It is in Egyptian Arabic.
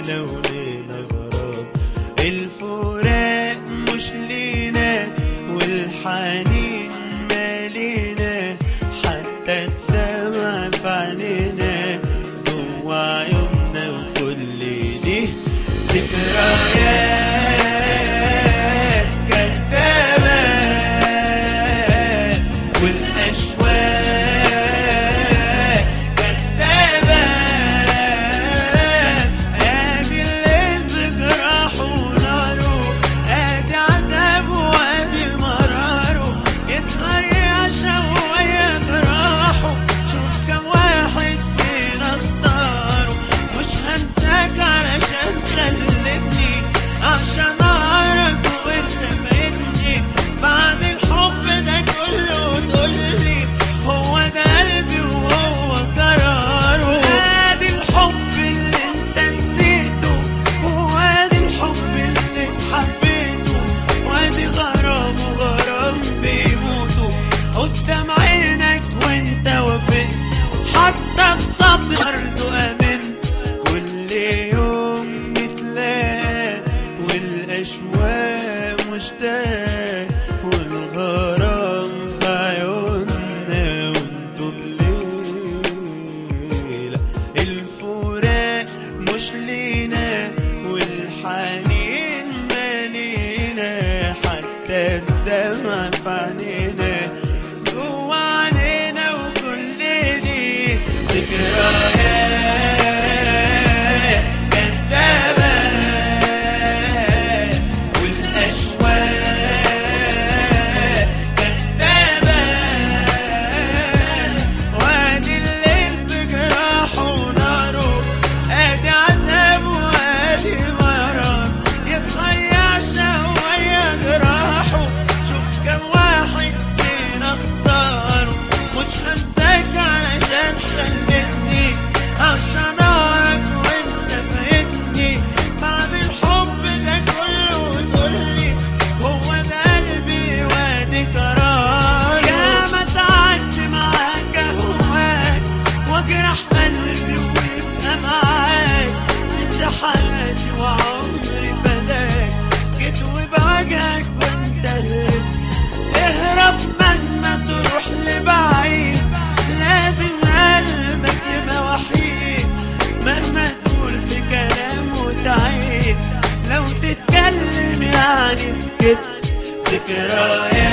عيوننا ولينا غرام الفراق مش لينا والحنين مالينا حتى الدمع في عينينا جوا عيوننا وكل دي ذكريات كدابة والأشواق كدابة ادي الليل بجراحه وناره ادي عذابه وادي مراره يتغير شوية جراحه شوف كم واحد فينا اختاره مش هنساك علشان خلتني عشان اعرف وانت فايتني بعد الحب ده كله تقولي هو ده قلبي وهو قراره ادي الحب اللي انت نسيته وادي الحب اللي حبيته وادي غرام وغرام بيموتوا قدام عينك وانت وافقت حتى الصبر برضه امنت كل يوم نتلاقى والاشواق مشتاق والغرام في عيوننا وانتو بليلة الفراق مش لينا والحنين مالينا حتى الدمع في عينينا جوا عينينا وكل دي ذكريات كدابة والأشواق كدابة وادي الليل بجراحه وناره ادي عذاب وادي مرار يتغير شوية جراحه شوف كم واحد فينا اختاره مش هنساك علشان خلتني عشان اعرف وانت فايتني بعد الحب ده كله تقولي هو ده قلبي وادي قرار يا ما تعبت معاك اهواك واجرح قلبي ويبقى معاك سبت حياتي وعمري فداك جيت وبوجهك وانت هربت اهرب مهما تروح لبعيد لازم قلبك يبقى وحيد مهما تقول في كلام وتعيد لو تتكلم يعني سكت ذكريات